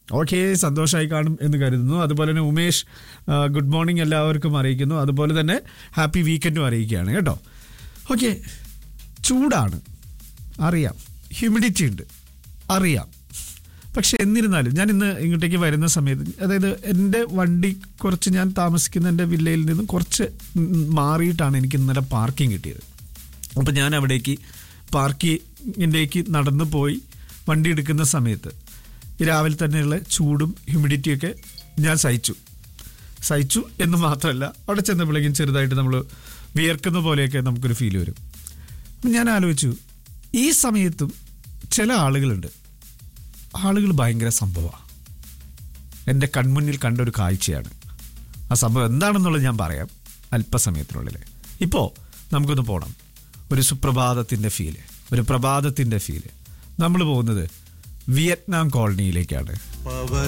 okay സന്തോഷമായി കാണും എന്ന് കരുതുന്നു അതുപോലെ തന്നെ ഉമേഷ് ആ, ഗുഡ് മോർണിംഗ് എല്ലാവർക്കും അറിയിക്കുന്നു അതുപോലെ തന്നെ ഹാപ്പി വീക്കെൻഡും അറിയിക്കുകയാണ് കേട്ടോ ഓക്കെ ചൂടാണ് അറിയാം ഹ്യൂമിഡിറ്റി ഉണ്ട് അറിയാം പക്ഷെ എന്നിരുന്നാലും ഞാൻ ഇന്ന് ഇങ്ങോട്ടേക്ക് വരുന്ന സമയത്ത് അതായത് എൻ്റെ വണ്ടി കുറച്ച് ഞാൻ താമസിക്കുന്ന എൻ്റെ വില്ലയിൽ നിന്നും കുറച്ച് ഉം മാറിയിട്ടാണ് എനിക്ക് ഇന്നലെ പാർക്കിംഗ് കിട്ടിയത് അപ്പം ഞാൻ അവിടേക്ക് പാർക്കിങ്ങിൻ്റെക്ക് നടന്നു പോയി വണ്ടി എടുക്കുന്ന സമയത്ത് ഈ രാവിലെ തന്നെയുള്ള ചൂടും ഹ്യൂമിഡിറ്റിയൊക്കെ ഞാൻ സഹിച്ചു സഹിച്ചു എന്ന് മാത്രമല്ല അവിടെ ചെന്നപ്പോഴേക്കും ചെറുതായിട്ട് നമ്മൾ വിയർക്കുന്ന പോലെയൊക്കെ നമുക്കൊരു ഫീൽ വരും അപ്പം ഞാൻ ആലോചിച്ചു ഈ സമയത്തും ചില ആളുകളുണ്ട് ആളുകൾ ഭയങ്കര സംഭവമാണ് എൻ്റെ കൺമുന്നിൽ കണ്ട ഒരു കാഴ്ചയാണ് ആ സംഭവം എന്താണെന്നുള്ളത് ഞാൻ പറയാം അല്പസമയത്തിനുള്ളിൽ ഇപ്പോൾ നമുക്കൊന്ന് പോകണം ഒരു സുപ്രഭാതത്തിൻ്റെ ഫീല് ഒരു പ്രഭാതത്തിൻ്റെ ഫീല് നമ്മൾ പോകുന്നത് വിയറ്റ്നാം കോളനിയിലേക്കാണ്